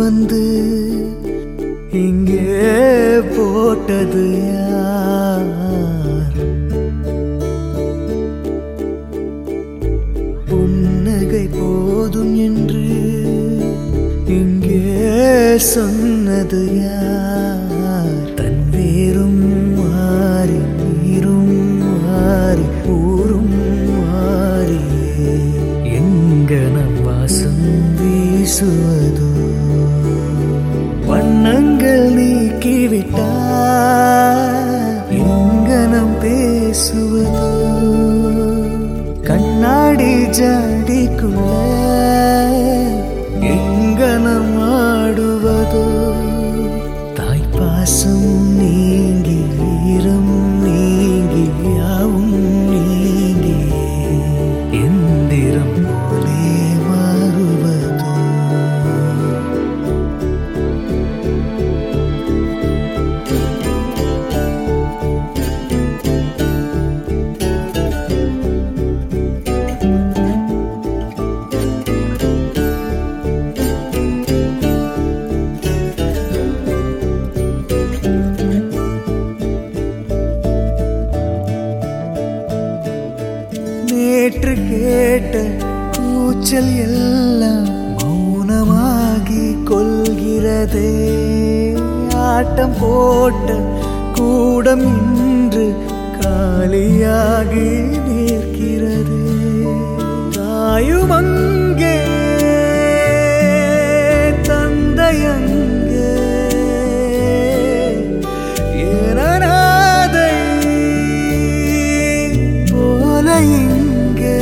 வந்து இங்கே போட்டது யார் புன்னகை போதும் என்று இங்கே சொன்னது யார் தன் வேரும் மாறி நீரும் மாறி ஊரும் மாறியே எங்க நம் வாசம் வீசுவதோ வண்ணங்கள் நீக்கிவிட்டார் எங்க நம் பேசுவதோ கண்ணாடி ஜாடிக்குள்ள எங்க நம் ஆடுவதோ தாய்ப்பாசம் நீங்கி ஈரம் நீங்கி யாவும் நீங்கி எந்திரம் போலே மாறுவதோ நேற்று கேட்ட கூச்சல் எல்லாம் மௌனமாகி கொள்கிறதே ஆட்டம் போட்ட கூடம் இன்று காலியாகி நிற்கிறது தாயும் அங்கே தந்தையங்கே ஏனநாதை போல இங்கே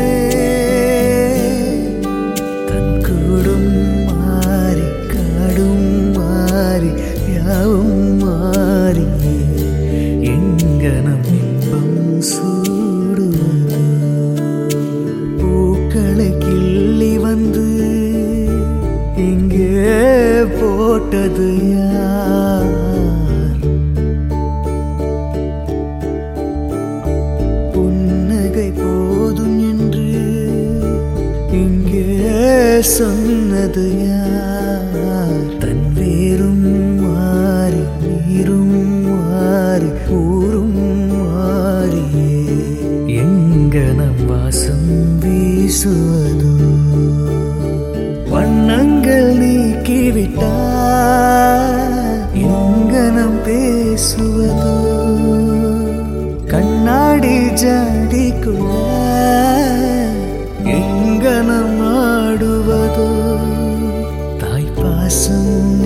தன் கூடும் மாறி காடும் மாறி யாவும் மாறி எங்க நம் இன்பம் சூடுவது பூக்களை கிள்ளி வந்து இங்கே போட்டது யார் புன்னகை போதும் என்று இங்கே சொன்னது யார் தன் வேரும் மாறி நீரும் மாறி ஊரும் மாறியே எங்க நம் வாசம் வீசுவதோ வண்ணங்கள் நீக்கிவிட்டார் எங்க நம் பேசுவதோ கண்ணாடி ஜாடிக்குள்ள எங்க நம் ஆடுவதோ தாய்ப்பாசம்